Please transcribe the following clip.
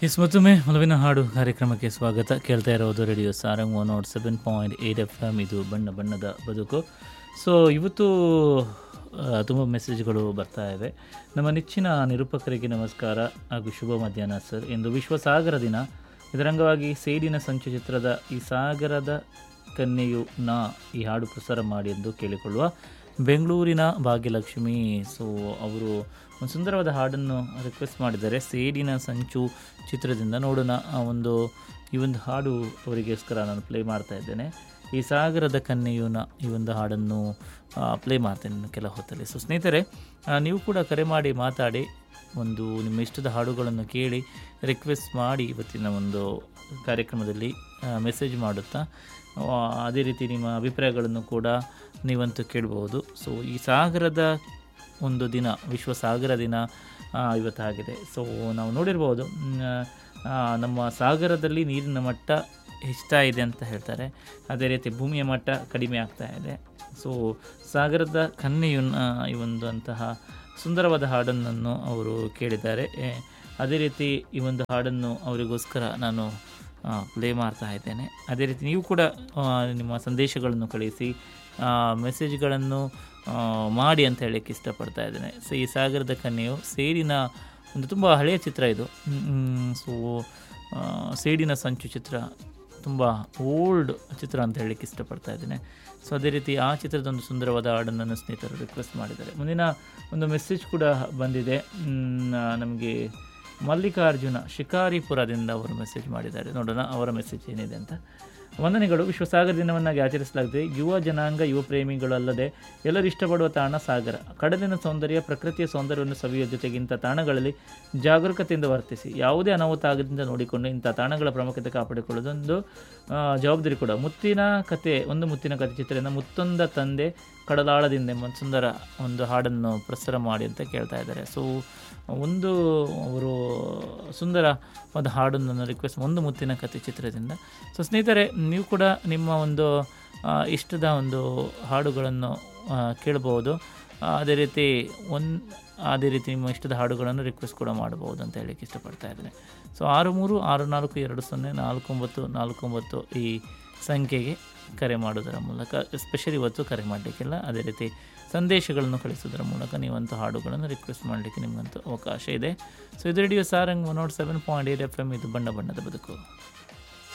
S ಮತ್ತೊಮ್ಮೆ ಒಲವಿನ ಹಾಡು ಕಾರ್ಯಕ್ರಮಕ್ಕೆ ಸ್ವಾಗತ ಕೇಳ್ತಾ ಇರೋದು radio Sarang one nought seven point eight F M ಇದು ಬಣ್ಣ ಬಣ್ಣದ ಬದುಕು ಸೊ ಇವತ್ತು ತುಂಬ ಮೆಸೇಜ್ಗಳು ಬರ್ತಾ ಇವೆ ನಮ್ಮ ನೆಚ್ಚಿನ ನಿರೂಪಕರಿಗೆ ನಮಸ್ಕಾರ ಹಾಗೂ ಶುಭ ಮಧ್ಯಾಹ್ನ ಸರ್ ಎಂದು ವಿಶ್ವ ಸಾಗರ ದಿನ ಇದರ ಅಂಗವಾಗಿ ಸೇಡಿನ ಸಂಚು ಚಿತ್ರದ ಈ ಸಾಗರದ ಕನ್ಯೆಯು ನಾ ಈ ಹಾಡು ಪ್ರಸಾರ ಮಾಡಿ ಎಂದು ಕೇಳಿಕೊಳ್ಳುವ ಬೆಂಗಳೂರಿನ ಭಾಗ್ಯಲಕ್ಷ್ಮಿ ಸೊ ಅವರು ಒಂದು ಸುಂದರವಾದ ಹಾಡನ್ನು ರಿಕ್ವೆಸ್ಟ್ ಮಾಡಿದ್ದಾರೆ ಸೇಡಿನ ಸಂಚು ಚಿತ್ರದಿಂದ ನೋಡೋಣ ಆ ಒಂದು ಈ ಒಂದು ಹಾಡು ಅವರಿಗೋಸ್ಕರ ನಾನು ಪ್ಲೇ ಮಾಡ್ತಾ ಇದ್ದೇನೆ ಈ ಸಾಗರದ ಕನ್ಯೆಯುನ ಈ ಒಂದು ಹಾಡನ್ನು ಪ್ಲೇ ಮಾಡ್ತೇನೆ ಇನ್ನು ಕೆಲ ಹೊತ್ತಲ್ಲಿ ಸೊ ಸ್ನೇಹಿತರೆ ಆ, ನೀವು ಕೂಡ ಕರೆ ಮಾಡಿ ಮಾತಾಡಿ ಒಂದು ನಿಮ್ಮ ಇಷ್ಟದ ಹಾಡುಗಳನ್ನು ಕೇಳಿ ರಿಕ್ವೆಸ್ಟ್ ಮಾಡಿ ಇವತ್ತಿನ ಒಂದು ಕಾರ್ಯಕ್ರಮದಲ್ಲಿ ಮೆಸೇಜ್ ಮಾಡುತ್ತಾ ಆ, ಅದೇ ರೀತಿ ನಿಮ್ಮ ಅಭಿಪ್ರಾಯಗಳನ್ನು ಕೂಡ ನೀವಂತೂ ಕೇಳ್ಬೋದು ಸೊ ಈ ಸಾಗರದ ಒಂದು ದಿನ ವಿಶ್ವ ಸಾಗರ ದಿನ ಆ, ಇವತ್ತಾಗಿದೆ ಸೊ ನಾವು ನೋಡಿರ್ಬೋದು ಮ್, ಆ, ನಮ್ಮ ಸಾಗರದಲ್ಲಿ ನೀರಿನ ಮಟ್ಟ ಹೆಚ್ಚುತ್ತಾ ಇದೆ ಅಂತ ಹೇಳ್ತಾರೆ ಅದೇ ರೀತಿ ಭೂಮಿಯ ಮಟ್ಟ ಕಡಿಮೆ ಆಗ್ತಾ ಇದೆ ಸೊ ಸಾಗರದ ಕನ್ಯೆಯನ್ನ ಈ ಒಂದು ಅಂತಹ ಸುಂದರವಾದ ಹಾಡನ್ನು ಅವರು ಕೇಳಿದ್ದಾರೆ ಎ, ಅದೇ ರೀತಿ ಈ ಒಂದು ಹಾಡನ್ನು ಅವರಿಗೋಸ್ಕರ ನಾನು ಪ್ಲೇ ಮಾಡ್ತಾ ಇದ್ದೇನೆ ಅದೇ ರೀತಿ ನೀವು ಕೂಡ ಆ, ನಿಮ್ಮ ಸಂದೇಶಗಳನ್ನು ಕಳಿಸಿ ಮೆಸೇಜ್ಗಳನ್ನು ಮಾಡಿ ಅಂತ ಹೇಳಕ್ಕೆ ಇಷ್ಟಪಡ್ತಾ ಇದ್ದೇನೆ ಸೊ ಈ ಸಾಗರದ ಕನ್ಯೆಯು ಸೇಡಿನ ಒಂದು ತುಂಬ ಹಳೆಯ ಚಿತ್ರ ಇದು ಸೊ ಸೇಡಿನ ಸಂಚು ಚಿತ್ರ ತುಂಬ ಓಲ್ಡ್ ಚಿತ್ರ ಅಂತ ಹೇಳಲಿಕ್ಕೆ ಇಷ್ಟಪಡ್ತಾ ಇದ್ದೇನೆ ಸೊ ಅದೇ ರೀತಿ ಆ ಚಿತ್ರದ ಒಂದು ಸುಂದರವಾದ ಹಾಡನ್ನು ನನ್ನ ಸ್ನೇಹಿತರು ರಿಕ್ವೆಸ್ಟ್ ಮಾಡಿದ್ದಾರೆ ಮುಂದಿನ ಒಂದು ಮೆಸೇಜ್ ಕೂಡ ಬಂದಿದೆ ನಮಗೆ ಮಲ್ಲಿಕಾರ್ಜುನ ಶಿಕಾರಿಪುರದಿಂದ ಅವರು ಮೆಸೇಜ್ ಮಾಡಿದ್ದಾರೆ ನೋಡೋಣ ಅವರ ಮೆಸೇಜ್ ಏನಿದೆ ಅಂತ ವಂದನೆಗಳು ವಿಶ್ವ ಸಾಗರ ದಿನವನ್ನಾಗಿ ಆಚರಿಸಲಾಗಿದೆ ಯುವ ಜನಾಂಗ ಯುವ ಪ್ರೇಮಿಗಳಲ್ಲದೆ ಎಲ್ಲರೂ ಇಷ್ಟಪಡುವ ತಾಣ ಸಾಗರ ಕಡಲಿನ ಸೌಂದರ್ಯ ಪ್ರಕೃತಿಯ ಸೌಂದರ್ಯವನ್ನು ಸವಿಯುವ ಜೊತೆಗೆ ಇಂಥ ತಾಣಗಳಲ್ಲಿ ಜಾಗರೂಕತೆಯಿಂದ ವರ್ತಿಸಿ ಯಾವುದೇ ಅನಾಹುತ ಆಗದಿಂದ ನೋಡಿಕೊಂಡು ಇಂಥ ತಾಣಗಳ ಪ್ರಾಮುಖ್ಯತೆ ಕಾಪಾಡಿಕೊಳ್ಳೋದೊಂದು ಆ, ಜವಾಬ್ದಾರಿ ಕೂಡ ಮುತ್ತಿನ ಕತೆ ಒಂದು ಮುತ್ತಿನ ಕತೆ ಚಿತ್ರದಿಂದ ಮುತ್ತೊಂದ ತಂದೆ ಕಡಲಾಳದಿಂದ ಎಂಬ ಒಂದು ಸುಂದರ ಒಂದು ಹಾಡನ್ನು ಪ್ರಸಾರ ಮಾಡಿ ಅಂತ ಕೇಳ್ತಾ ಇದ್ದಾರೆ ಸೊ ಒಂದು ಅವರು ಸುಂದರ ಒಂದು ಹಾಡನ್ನು ರಿಕ್ವೆಸ್ಟ್ ಒಂದು ಮುತ್ತಿನ ಕತೆ ಚಿತ್ರದಿಂದ ಸೊ ಸ್ನೇಹಿತರೆ ನೀವು ಕೂಡ ನಿಮ್ಮ ಒಂದು ಆ, ಇಷ್ಟದ ಒಂದು ಹಾಡುಗಳನ್ನು ಆ, ಕೇಳ್ಬೋದು ಆ, ಅದೇ ರೀತಿ ಒಂದು ಅದೇ ರೀತಿ ನಿಮ್ಮ ಇಷ್ಟದ ಹಾಡುಗಳನ್ನು ರಿಕ್ವೆಸ್ಟ್ ಕೂಡ ಮಾಡ್ಬೋದು ಅಂತ ಹೇಳಕ್ಕೆ ಇಷ್ಟಪಡ್ತಾ ಇದ್ದೇನೆ ಸೊ ಆರು ಮೂರು ಆರು ನಾಲ್ಕು ಎರಡು ಸೊನ್ನೆ ನಾಲ್ಕು ಒಂಬತ್ತು ನಾಲ್ಕು ಒಂಬತ್ತು ಈ ಸಂಖ್ಯೆಗೆ ಕರೆ ಮಾಡೋದರ ಮೂಲಕ ಎಸ್ಪೆಷಲಿ ಇವತ್ತು ಕರೆ ಮಾಡಲಿಕ್ಕಿಲ್ಲ ಅದೇ ರೀತಿ ಸಂದೇಶಗಳನ್ನು ಕಳಿಸೋದರ ಮೂಲಕ ನೀವಂತೂ ಹಾಡುಗಳನ್ನು ರಿಕ್ವೆಸ್ಟ್ ಮಾಡಲಿಕ್ಕೆ ನಿಮಗಂತೂ ಅವಕಾಶ ಇದೆ ಸೊ ಇದು radio Sarang one nought seven point eight F M ಇದು ಬಣ್ಣ ಬಣ್ಣದ ಬದುಕು